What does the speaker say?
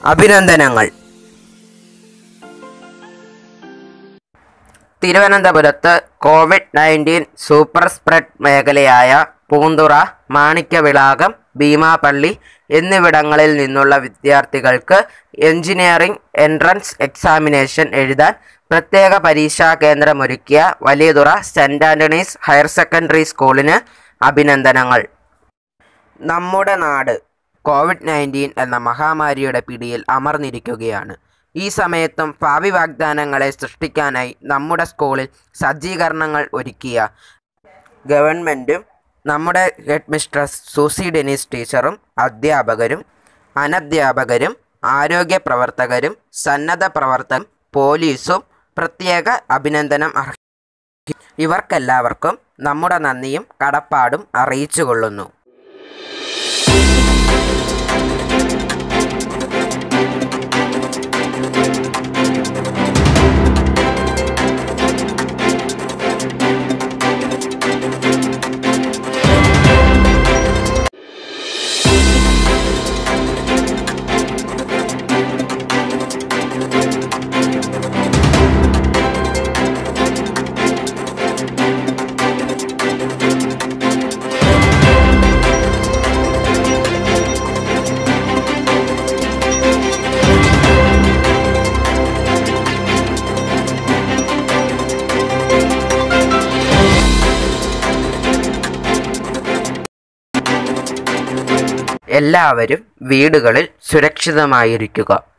അഭിനന്ദനങ്ങൾ തിരുവനന്തപുരത്ത് Covid nineteen super spread മേഖലയായ പൂന്തുറ മാണിക്യവിളാകം ഭീമാപള്ളി എന്നിവിടങ്ങളിൽ നിന്നുള്ള വിദ്യാർത്ഥികൾക്ക് എഞ്ചിനീയറിംഗ് എൻട്രൻസ് എക്സാമിനേഷൻ എഴുതാൻ പ്രത്യേക പരീക്ഷാ കേന്ദ്രമൊരുക്കിയ Valiyathura saint Antony's higher secondary സ്കൂളിന് അഭിനന്ദനങ്ങൾ നമ്മുടെ നാട് കോവിഡ് നയൻറ്റീൻ എന്ന മഹാമാരിയുടെ പിടിയിൽ അമർന്നിരിക്കുകയാണ് ഈ സമയത്തും ഭാവി വാഗ്ദാനങ്ങളെ സൃഷ്ടിക്കാനായി നമ്മുടെ സ്കൂളിൽ സജ്ജീകരണങ്ങൾ ഒരുക്കിയ ഗവൺമെൻറ്റും നമ്മുടെ ഹെഡ് മിസ്ട്രസ് സൂസി ഡെനീസ് ടീച്ചറും അധ്യാപകരും അനധ്യാപകരും ആരോഗ്യ പ്രവർത്തകരും സന്നദ്ധ പ്രവർത്തകരും പോലീസും പ്രത്യേക അഭിനന്ദനം അർഹ ഇവർക്കെല്ലാവർക്കും നമ്മുടെ നന്ദിയും കടപ്പാടും അറിയിച്ചുകൊള്ളുന്നു എല്ലാവരും വീടുകളിൽ സുരക്ഷിതമായിരിക്കുക